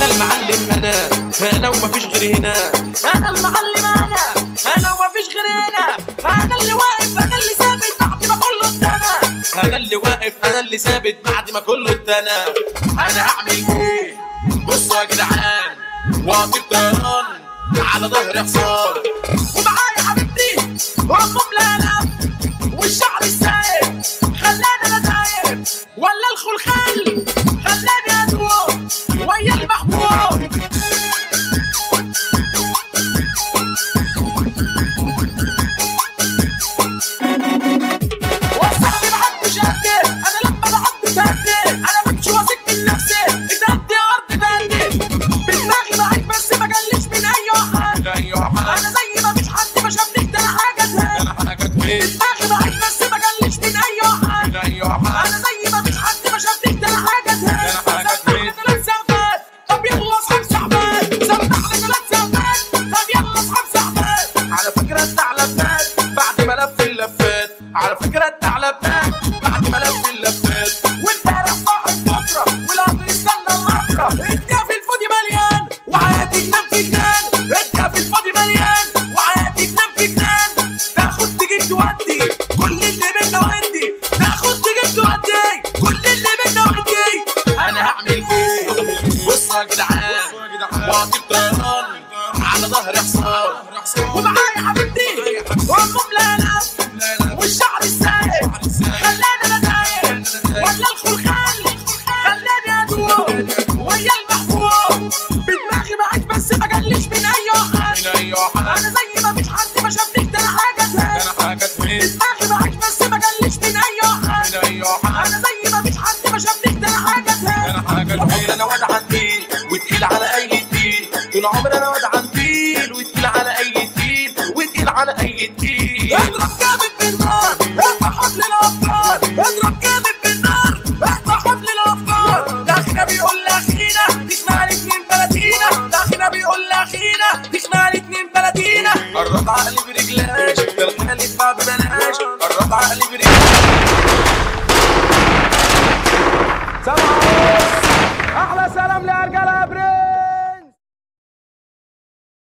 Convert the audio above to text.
انا المعلم انا انا ومفيش غير هنا انا المعلم انا انا ومفيش غير هنا انا اللي واقف انا اللي ثابت بعد ما كله اتنى انا اللي واقف انا اللي ثابت بعد ما كله اتنى انا هعمل ايه بصوا يا جدعان واقف طيران على ظهر حصان ومعايا حبيبتي وامهم لا والشعب السايب خلاني انا تايب ولا الخلخال خلاني ادوب ويا المحبوب وصاحبي محدش قدي انا لما بعد تهدي انا مش واثق من نفسي اتهدي ارض تهدي بدماغي ضعيف بس ما جلش من اي واحد انا زي ما مش حد ما شافنيش ده انا حاجه تهدي دماغي ضعيف بس ما جلش من اي واحد انا زي ما مش حد ما شافنيش ده انا حاجه تهدي سمعني ثلاث ساعات طب يلا اصحاب ساعات سمعني ثلاث ساعات طب يلا اصحاب ساعات على فكره الثعلب مات بعد ما لف اللفات على فكره الثعلب مات بعد ما لف اللفات وامبارح صاحب بكره والارض يستنى المطره الكافي الفاضي مليان وحياتي تنام في جنان الكافي الفاضي مليان وحياتي تنام في جنان تاخد تجيب تودي كل اللي بينا وعندي تاخد تجيب تودي كل اللي بينا وعندي انا هعمل ايه بصوا يا جدعان واقف طيران على ظهر حصان ومعايا حبيبتي وامهم لا والشعر السائل خلاني انا تايه ولا الخلخال خلاني ادوب ويا المحبوب بدماغي بعيش بس ما جلش من اي واحد انا زي ما مش حد ما شافنيش ده انا حاجه تاني دماغي بعيش بس ما جلش من اي واحد انا زي ما مش حد ما شافنيش ده انا حاجه تاني طول عمري انا واد عندي وتقيل على اي تقيل طول عمري انا واد عندي وتقيل على اي تقيل وتقيل على اي تقيل اضرب جامد بالنار اقطع حبل الافكار اضرب جامد بالنار اقطع حبل الافكار داخلنا بيقول لاخينا تخنع الاتنين بلاتينا داخلنا بيقول لاخينا تخنع الاتنين بلاتينا قرب عقلي برجلاش ده الحال يدفع ببلاش